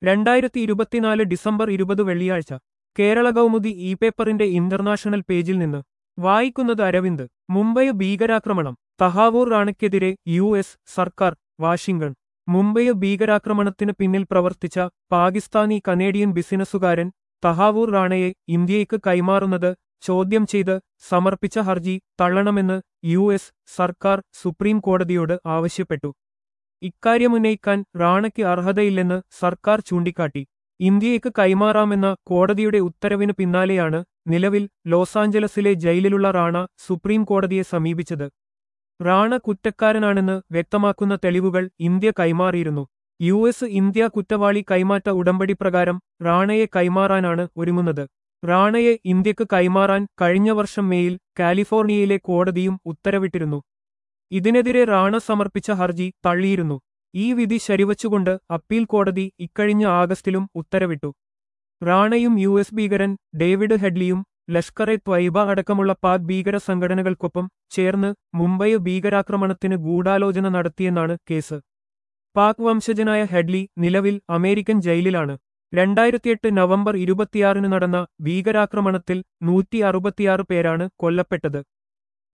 രണ്ടായിരത്തി ഇരുപത്തിനാല് ഡിസംബർ ഇരുപത് വെള്ളിയാഴ്ച കേരള കൗമുദി ഇ പേപ്പറിന്റെ ഇന്റർനാഷണൽ പേജിൽ നിന്ന് വായിക്കുന്നത് അരവിന്ദ് മുംബൈ ഭീകരാക്രമണം തഹാവൂർ റാണയ്ക്കെതിരെ യു എസ് സർക്കാർ വാഷിംഗ്ടൺ മുംബൈ ഭീകരാക്രമണത്തിന് പിന്നിൽ പ്രവർത്തിച്ച പാകിസ്ഥാനി കനേഡിയൻ ബിസിനസ്സുകാരൻ തഹാവൂർ റാണയെ ഇന്ത്യയ്ക്ക് കൈമാറുന്നത് ചോദ്യം ചെയ്ത് സമർപ്പിച്ച ഹർജി തള്ളണമെന്ന് യു എസ് സർക്കാർ സുപ്രീം കോടതിയോട് ആവശ്യപ്പെട്ടു ഇക്കാര്യമുന്നയിക്കാൻ റാണയ്ക്ക് അർഹതയില്ലെന്ന് സർക്കാർ ചൂണ്ടിക്കാട്ടി ഇന്ത്യയ്ക്ക് കൈമാറാമെന്ന കോടതിയുടെ ഉത്തരവിന് പിന്നാലെയാണ് നിലവിൽ ലോസാഞ്ചലസിലെ ജയിലിലുള്ള റാണ സുപ്രീം കോടതിയെ സമീപിച്ചത് റാണ കുറ്റക്കാരനാണെന്ന് വ്യക്തമാക്കുന്ന തെളിവുകൾ ഇന്ത്യ കൈമാറിയിരുന്നു യു എസ് ഇന്ത്യ കുറ്റവാളി കൈമാറ്റ ഉടമ്പടി പ്രകാരം റാണയെ കൈമാറാനാണ് ഒരുങ്ങുന്നത് റാണയെ ഇന്ത്യക്ക് കൈമാറാൻ കഴിഞ്ഞ വർഷം മേയിൽ കാലിഫോർണിയയിലെ കോടതിയും ഉത്തരവിട്ടിരുന്നു ഇതിനെതിരെ റാണ സമർപ്പിച്ച ഹർജി തള്ളിയിരുന്നു ഈ വിധി ശരിവച്ചുകൊണ്ട് അപ്പീൽ കോടതി ഇക്കഴിഞ്ഞ ആഗസ്റ്റിലും ഉത്തരവിട്ടു റാണയും യു എസ് ഭീകരൻ ഡേവിഡ് ഹെഡ്ലിയും ലഷ്കർ എ ത്വൈബ അടക്കമുള്ള പാക് ഭീകര സംഘടനകൾക്കൊപ്പം ചേർന്ന് മുംബൈ ഭീകരാക്രമണത്തിന് ഗൂഢാലോചന നടത്തിയെന്നാണ് കേസ് പാക് വംശജനായ ഹെഡ്ലി നിലവിൽ അമേരിക്കൻ ജയിലിലാണ് രണ്ടായിരത്തിയെട്ട് നവംബർ ഇരുപത്തിയാറിന് നടന്ന ഭീകരാക്രമണത്തിൽ നൂറ്റി അറുപത്തിയാറ് പേരാണ് കൊല്ലപ്പെട്ടത്